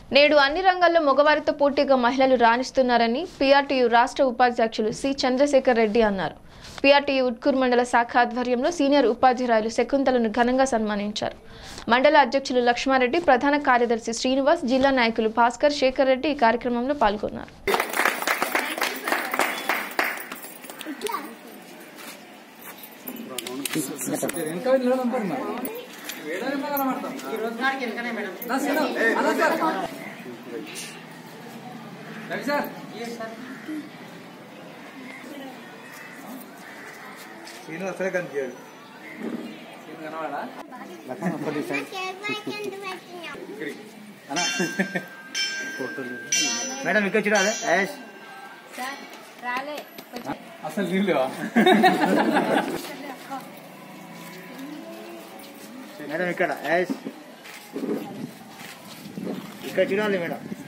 నేడు అన్ని రంగాల్లో మగవారితో పోటీగా మహిళలు రాణిస్తున్నారని పీఆర్టీయూ రాష్ట్ర ఉపాధ్యక్షులు సి చంద్రశేఖర్ రెడ్డి అన్నారు పీఆర్టీయూ ఉట్కూరు మండల శాఖ ఆధ్వర్యంలో సీనియర్ ఉపాధ్యాయులు శకుంతలను ఘనంగా సన్మానించారు మండల అధ్యక్షులు లక్ష్మారెడ్డి ప్రధాన కార్యదర్శి శ్రీనివాస్ జిల్లా నాయకులు భాస్కర్ శేఖర్ రెడ్డి ఈ కార్యక్రమంలో పాల్గొన్నారు శ్రీనివాసరే కనిపించాడు మేడం ఇక్కడ చూడాలి యాష్ అసలు నీళ్ళు మేడం ఇక్కడ యాష్ ఇక్కడ చూడాలి మేడం